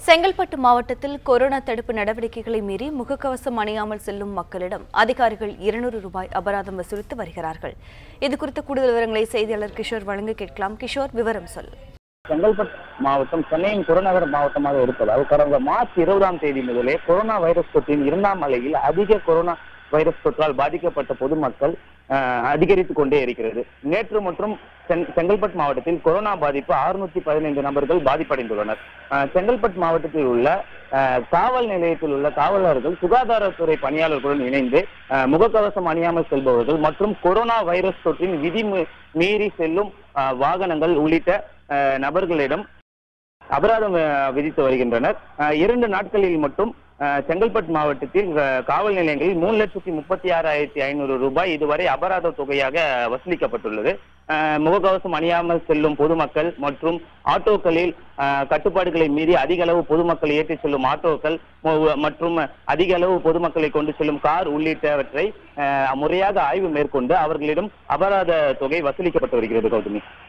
செங்கல்பட்டு மாவட்டத்தில் கொரோனா தடுப்பு நடவடிக்கைகளை மீறி முகக்கவசம் அணியாமல் செல்லும் மக்களிடம் அதிகாரிகள் இருநூறு ரூபாய் அபராதம் வசூலித்து வருகிறார்கள் இது குறித்த கூடுதல் விவரங்களை செய்தியாளர் கிஷோர் வழங்க கேட்கலாம் கிஷோர் விவரம் சொல் செங்கல்பட்டு மாவட்டம் சென்னையின் புறநகர் மாவட்டமாக இருப்பதால் கடந்த மார்ச் இருபதாம் தேதி முதலே கொரோனா வைரஸ் தொற்றின் இரண்டாம் அலையில் அதிக கொரோனா வைரஸ் தொற்றால் பாதிக்கப்பட்ட பொதுமக்கள் அஹ், அதிகரித்துக் கொண்டே இருக்கிறது நேற்று மற்றும் செங்- செங்கல்பட்டு மாவட்டத்தில் கொரோனா பாதிப்பு அறுநூத்தி பதினைந்து நபர்கள் பாதிப்படைந்துள்ளனர் அஹ், செங்கல்பட்டு மாவட்டத்தில் உள்ள அஹ், காவல் நிலையத்தில் உள்ள காவலர்கள் சுகாதாரத்துறை பணியாளர்களுடன் இணைந்து அஹ், முகக்கவசம் அணியாமல் செல்பவர்கள் மற்றும் கொரோனா வைரஸ் தொற்றின் விதி மீ- மீறி செல்லும் அஹ், வாகனங்கள் உள்ளிட்ட அஹ், நபர்களிடம் அபராதம் அஹ், விதித்து வருகின்றனர் அஹ், இரண்டு நாட்களில் மட்டும் அஹ், செங்கல்பட்டு மாவட்டத்தில் அஹ், காவல் நிலையங்களில் மூணு லட்சத்தி முப்பத்தி ஆறாயிரத்தி ஐநூறு ரூபாய் இதுவரை அபராத தொகையாக வசூலிக்கப்பட்டுள்ளது அஹ், முகக்கவசம் அணியாமல் செல்லும் பொதுமக்கள் மற்றும் ஆட்டோக்களில் அஹ், கட்டுப்பாடுகளை மீறி அதிக அளவு பொதுமக்களை ஏற்றிச் செல்லும் ஆட்டோக்கள் மு- மற்றும் அதிக அளவு பொதுமக்களை கொண்டு செல்லும் கார் உள்ளிட்டவற்றை அஹ், முறையாக ஆய்வு மேற்கொண்டு அவர்களிடம் அபராத தொகை வசூலிக்கப்பட்டு வருகிறது கௌதமி